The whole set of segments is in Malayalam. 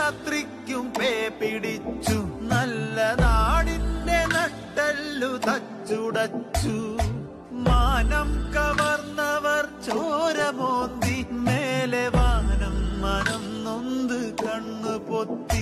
രാത്രിക്കും പേ പിടിച്ചു നല്ല നാടിന്റെ നട്ടല്ലു തച്ചുടച്ചു മാനം കവർന്നവർ ചോരമോന്തി മേലെ വാനം മനം നൊന്ത് കണ്ണു പൊത്തി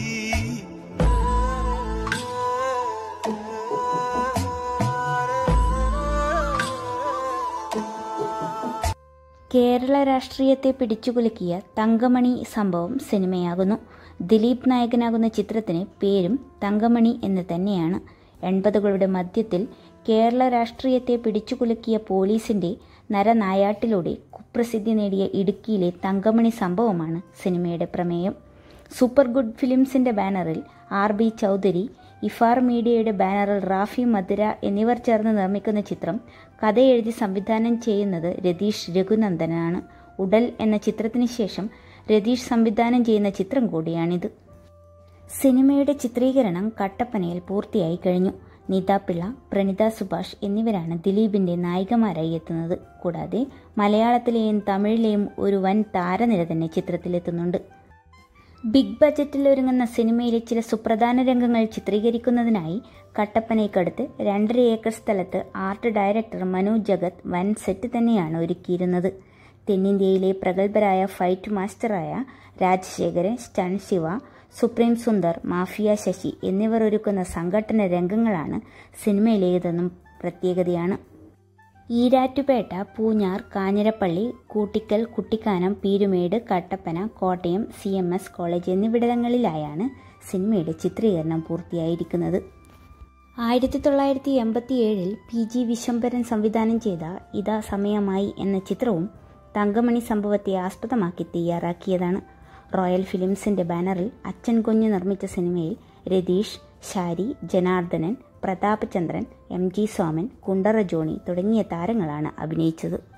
കേരള രാഷ്ട്രീയത്തെ പിടിച്ചുകുലുക്കിയ തങ്കമണി സംഭവം സിനിമയാകുന്നു ദിലീപ് നായകനാകുന്ന ചിത്രത്തിന് പേരും തങ്കമണി എന്ന് തന്നെയാണ് എൺപതുകളുടെ മധ്യത്തിൽ കേരള രാഷ്ട്രീയത്തെ പിടിച്ചുകുലുക്കിയ പോലീസിന്റെ നരനായാട്ടിലൂടെ കുപ്രസിദ്ധി നേടിയ ഇടുക്കിയിലെ തങ്കമണി സംഭവമാണ് സിനിമയുടെ പ്രമേയം സൂപ്പർ ഗുഡ് ഫിലിംസിന്റെ ബാനറിൽ ആർ ബി ചൗധരി ഇഫാർ മീഡിയയുടെ ബാനറിൽ റാഫി മധുര എന്നിവർ ചേർന്ന് നിർമ്മിക്കുന്ന ചിത്രം കഥയെഴുതി സംവിധാനം ചെയ്യുന്നത് രതീഷ് രഘുനന്ദനാണ് ഉടൽ എന്ന ചിത്രത്തിന് ശേഷം രതീഷ് സംവിധാനം ചെയ്യുന്ന ചിത്രം കൂടിയാണിത് സിനിമയുടെ ചിത്രീകരണം കട്ടപ്പനയിൽ പൂർത്തിയായി കഴിഞ്ഞു നീത പിള്ള പ്രണിത സുഭാഷ് എന്നിവരാണ് ദിലീപിന്റെ നായികമാരായി എത്തുന്നത് കൂടാതെ മലയാളത്തിലെയും തമിഴിലെയും ഒരു വൻ താരനിര തന്നെ ചിത്രത്തിലെത്തുന്നുണ്ട് ബിഗ് ബജറ്റിൽ ഒരുങ്ങുന്ന സിനിമയിലെ ചില സുപ്രധാന രംഗങ്ങൾ ചിത്രീകരിക്കുന്നതിനായി കട്ടപ്പനയ്ക്കടുത്ത് രണ്ടര ഏക്കർ സ്ഥലത്ത് ആർട്ട് ഡയറക്ടർ മനു ജഗത് വൻ സെറ്റ് തന്നെയാണ് ഒരുക്കിയിരുന്നത് തെന്നിന്ത്യയിലെ പ്രഗത്ഭരായ ഫൈറ്റ് മാസ്റ്ററായ Rajasekharan stun Siva supreme Sundar mafia Sasi എന്നിവർ ഒരുക്കുന്ന സംഘട്ടന രംഗങ്ങളാണ് സിനിമയിലേതെന്നും പ്രത്യേകതയാണ് Erattupetta Poonjar Kanjirappally Koottickal Kuttikkanam Peermade Kattappana Kottayam C M S college എന്നിവിടങ്ങളിലായാണ് സിനിമയുടെ ചിത്രീകരണം പൂർത്തിയായിരിക്കുന്നത് ആയിരത്തി തൊള്ളായിരത്തി എൺപത്തിയേഴിൽ പി ജി വിശ്വംഭരൻ സംവിധാനം ചെയ്ത ഇതാ സമയമായി എന്ന ചിത്രവും തങ്കമണി സംഭവത്തെ ആസ്പദമാക്കി തയ്യാറാക്കിയതാണ് റോയൽ ഫിലിംസിന്റെ ബാനറിൽ അച്ഛൻ കുഞ്ഞ് നിർമ്മിച്ച സിനിമയിൽ രതീഷ് ഷാരി ജനാർദ്ദനൻ പ്രതാപചന്ദ്രൻ എം ജി സോമൻ കുണ്ടറ ജോണി തുടങ്ങിയ താരങ്ങളാണ് അഭിനയിച്ചത്